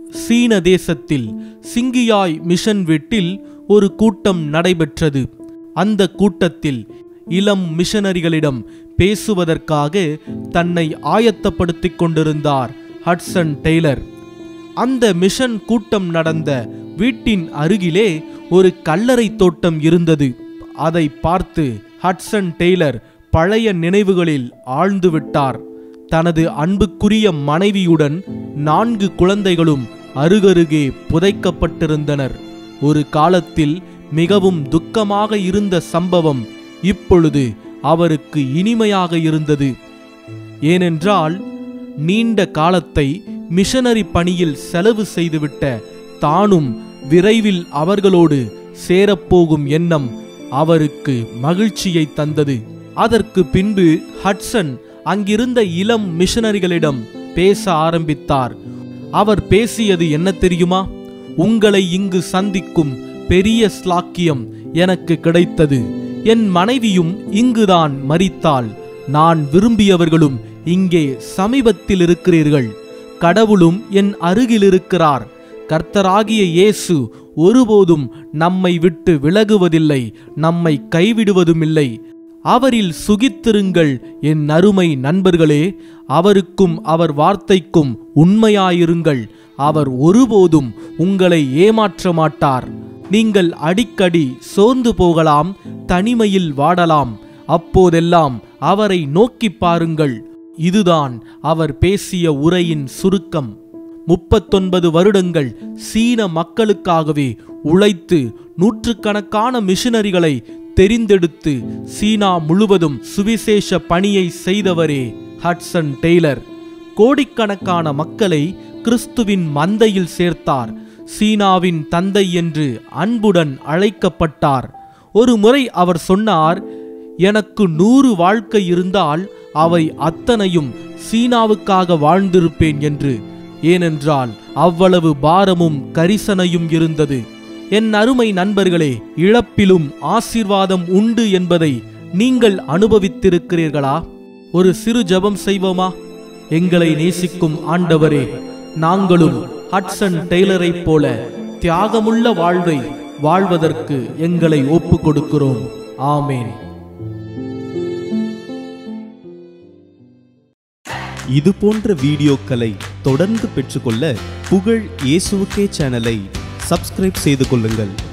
சீன தேசத்தில் சிங்கியாய் மிஷன் வீட்டில் ஒரு கூட்டம் நடைபெற்றது அந்த கூட்டத்தில் இளம் மிஷனரிகளிடம் பேசுவதற்காக தன்னை ஆயத்தப்படுத்திக் கொண்டிருந்தார் ஹட்சன் டெய்லர் அந்த மிஷன் கூட்டம் நடந்த வீட்டின் அருகிலே ஒரு கல்லறை தோட்டம் இருந்தது அதை பார்த்து ஹட்சன் டெய்லர் பழைய நினைவுகளில் ஆழ்ந்து விட்டார் தனது அன்புக்குரிய மனைவியுடன் நான்கு குழந்தைகளும் அருகருகே புதைக்கப்பட்டிருந்தனர் ஒரு காலத்தில் மிகவும் துக்கமாக இருந்த சம்பவம் இப்பொழுது அவருக்கு இனிமையாக இருந்தது ஏனென்றால் நீண்ட காலத்தை மிஷனரி பணியில் செலவு செய்துவிட்ட தானும் விரைவில் அவர்களோடு சேரப்போகும் எண்ணம் அவருக்கு மகிழ்ச்சியை தந்தது அதற்கு பின்பு ஹட்சன் அங்கிருந்த இளம் மிஷனரிகளிடம் பேச ஆரம்பித்தார் அவர் பேசியது என்ன தெரியுமா உங்களை இங்கு சந்திக்கும் பெரிய ஸ்லாக்கியம் எனக்கு கிடைத்தது என் மனைவியும் இங்குதான் மரித்தாள் நான் விரும்பியவர்களும் இங்கே சமீபத்தில் இருக்கிறீர்கள் கடவுளும் என் அருகில் இருக்கிறார் கர்த்தராகிய இயேசு ஒருபோதும் நம்மை விட்டு விலகுவதில்லை நம்மை கைவிடுவதுமில்லை அவரில் சுகித்திருங்கள் என் அருமை நண்பர்களே அவருக்கும் அவர் வார்த்தைக்கும் உண்மையாயிருங்கள் அவர் ஒருபோதும் உங்களை ஏமாற்ற மாட்டார் நீங்கள் அடிக்கடி சோர்ந்து போகலாம் தனிமையில் வாடலாம் அப்போதெல்லாம் அவரை நோக்கிப் பாருங்கள் இதுதான் அவர் பேசிய உரையின் சுருக்கம் முப்பத்தொன்பது வருடங்கள் சீன மக்களுக்காகவே உழைத்து நூற்றுக்கணக்கான மிஷனரிகளை தெரிந்தெடுத்து சீனா முழுவதும் சுவிசேஷ பணியை செய்தவரே ஹட்சன் டெய்லர் கோடிக்கணக்கான மக்களை கிறிஸ்துவின் மந்தையில் சேர்த்தார் சீனாவின் தந்தை என்று அன்புடன் அழைக்கப்பட்டார் ஒரு முறை அவர் சொன்னார் எனக்கு நூறு வாழ்க்கை இருந்தால் அவை அத்தனையும் சீனாவுக்காக வாழ்ந்திருப்பேன் என்று ஏனென்றால் அவ்வளவு பாரமும் கரிசனையும் இருந்தது என் அருமை நண்பர்களே இழப்பிலும் ஆசீர்வாதம் உண்டு என்பதை நீங்கள் அனுபவித்திருக்கிறீர்களா ஒரு சிறு ஜெபம் செய்வோமா எங்களை நேசிக்கும் ஆண்டவரே நாங்களும் ஹட்சன் டெய்லரைப் போல தியாகமுள்ள வாழ்வை வாழ்வதற்கு எங்களை ஒப்புக் கொடுக்கிறோம் ஆமேன் இது போன்ற வீடியோக்களை தொடர்ந்து பெற்றுக்கொள்ள புகழ் இயேசுவுக்கே சேனலை சப்ஸ்கிரைப் செய்து கொள்ளுங்கள்